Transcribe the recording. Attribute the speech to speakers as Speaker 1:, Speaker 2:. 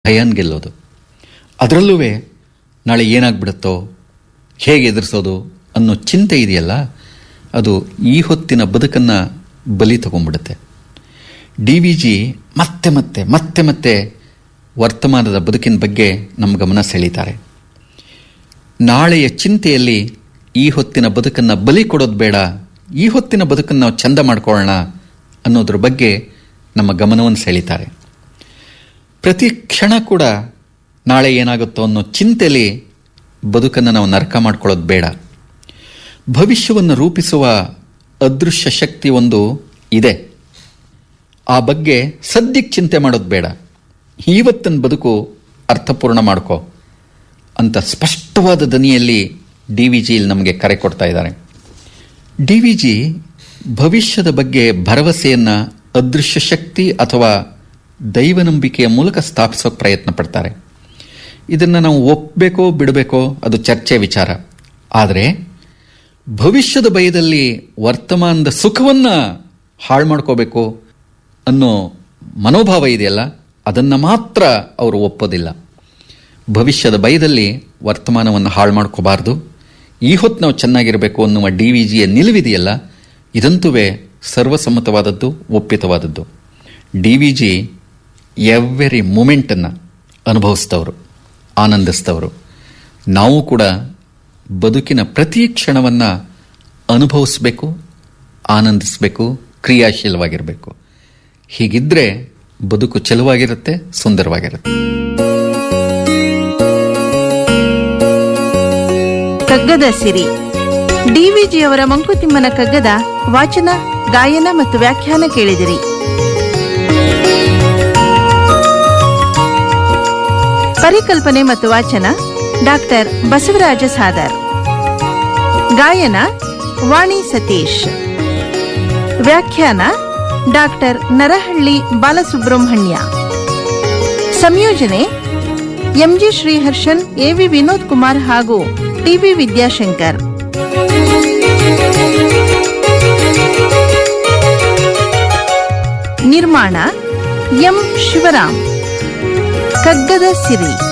Speaker 1: ಭಯನ್ ಗೆಲ್ಲೋದು ಅದರಲ್ಲೂ ನಾಳೆ ಏನಾಗ್ಬಿಡುತ್ತೋ ಹೇಗೆ ಎದುರಿಸೋದು ಅನ್ನೋ ಚಿಂತೆ ಇದೆಯಲ್ಲ ಅದು ಈ ಹೊತ್ತಿನ ಬದುಕನ್ನು ಬಲಿ ತಗೊಂಡ್ಬಿಡುತ್ತೆ ಡಿ ವಿ ಜಿ ಮತ್ತೆ ಮತ್ತೆ ಮತ್ತೆ ಮತ್ತೆ ವರ್ತಮಾನದ ಬದುಕಿನ ಬಗ್ಗೆ ನಮ್ಮ ಗಮನ ಸೆಳೀತಾರೆ ನಾಳೆಯ ಚಿಂತೆಯಲ್ಲಿ ಈ ಹೊತ್ತಿನ ಬದುಕನ್ನು ಬಲಿ ಕೊಡೋದು ಬೇಡ ಈ ಹೊತ್ತಿನ ಬದುಕನ್ನು ನಾವು ಚಂದ ಮಾಡ್ಕೊಳ್ಳೋಣ ಅನ್ನೋದ್ರ ಬಗ್ಗೆ ನಮ್ಮ ಗಮನವನ್ನು ಸೆಳೀತಾರೆ ಪ್ರತಿ ಕ್ಷಣ ಕೂಡ ನಾಳೆ ಏನಾಗುತ್ತೋ ಅನ್ನೋ ಚಿಂತೆಯಲ್ಲಿ ಬದುಕನ್ನು ನಾವು ನರಕ ಮಾಡ್ಕೊಳ್ಳೋದು ಬೇಡ ಭವಿಷ್ಯವನ್ನು ರೂಪಿಸುವ ಅದೃಶ್ಯ ಶಕ್ತಿ ಒಂದು ಇದೆ ಆ ಬಗ್ಗೆ ಸದ್ಯಕ್ಕೆ ಚಿಂತೆ ಮಾಡೋದು ಬೇಡ ಇವತ್ತಿನ ಬದುಕು ಅರ್ಥಪೂರ್ಣ ಮಾಡ್ಕೋ ಅಂತ ಸ್ಪಷ್ಟವಾದ ದನಿಯಲ್ಲಿ ಡಿ ವಿ ಜಿ ನಮಗೆ ಕರೆ ಕೊಡ್ತಾ ಇದ್ದಾರೆ ಡಿ ವಿ ಜಿ ಭವಿಷ್ಯದ ಬಗ್ಗೆ ಭರವಸೆಯನ್ನು ಅದೃಶ್ಯ ಶಕ್ತಿ ಅಥವಾ ದೈವ ನಂಬಿಕೆಯ ಮೂಲಕ ಸ್ಥಾಪಿಸೋಕೆ ಪ್ರಯತ್ನ ಪಡ್ತಾರೆ ಇದನ್ನು ನಾವು ಒಪ್ಪಬೇಕೋ ಬಿಡಬೇಕೋ ಅದು ಚರ್ಚೆ ವಿಚಾರ ಆದರೆ ಭವಿಷ್ಯದ ಭಯದಲ್ಲಿ ವರ್ತಮಾನದ ಸುಖವನ್ನು ಹಾಳು ಮಾಡ್ಕೋಬೇಕು ಅನ್ನೋ ಮನೋಭಾವ ಇದೆಯಲ್ಲ ಅದನ್ನು ಮಾತ್ರ ಅವರು ಒಪ್ಪೋದಿಲ್ಲ ಭವಿಷ್ಯದ ಭಯದಲ್ಲಿ ವರ್ತಮಾನವನ್ನು ಹಾಳು ಮಾಡ್ಕೋಬಾರ್ದು ಈ ಹೊತ್ತು ನಾವು ಚೆನ್ನಾಗಿರಬೇಕು ಅನ್ನುವ ಡಿ ವಿ ಜಿಯ ನಿಲುವಿದೆಯಲ್ಲ ಇದಂತೂ ಸರ್ವಸಮ್ಮತವಾದದ್ದು ಒಪ್ಪಿತವಾದದ್ದು ಡಿ ವಿ ಜಿ ಎವ್ರಿ ಮೂಮೆಂಟನ್ನು ಅನುಭವಿಸಿದವರು ಆನಂದಿಸಿದವರು ನಾವು ಕೂಡ ಬದುಕಿನ ಪ್ರತಿ ಕ್ಷಣವನ್ನು ಅನುಭವಿಸಬೇಕು ಆನಂದಿಸಬೇಕು ಕ್ರಿಯಾಶೀಲವಾಗಿರಬೇಕು ಹೀಗಿದ್ರೆ ಬದುಕು ಚೆಲುವಾಗಿರುತ್ತೆ ಸುಂದರವಾಗಿರುತ್ತೆ
Speaker 2: ಕಗ್ಗದ ಸಿರಿ ಡಿವಿಜಿಯವರ ಮಂಕುತಿಮ್ಮನ ಕಗ್ಗದ ವಾಚನ ಗಾಯನ ಮತ್ತು ವ್ಯಾಖ್ಯಾನ ಕೇಳಿದಿರಿ ಪರಿಕಲ್ಪನೆ ಮತ್ತು ವಾಚನ ಡಾಕ್ಟರ್ ಬಸವರಾಜ ಸಾದರ್ ಗಾಯನ ವಾಣಿ ಸತೀಶ್ ವ್ಯಾಖ್ಯಾನ ಡಾಕ್ಟರ್ ನರಹಳ್ಳಿ ಬಾಲಸುಬ್ರಹ್ಮಣ್ಯ ಸಂಯೋಜನೆ ಎಂಜಿ ಶ್ರೀಹರ್ಷನ್ ಎವಿ ವಿನೋದ್ ಕುಮಾರ್ ಹಾಗೂ ಟಿವಿ ವಿದ್ಯಾಶಂಕರ್ ನಿರ್ಮಾಣ ಎಂ ಶಿವರಾಮ್ ಕಗ್ಗದ ಸಿರಿ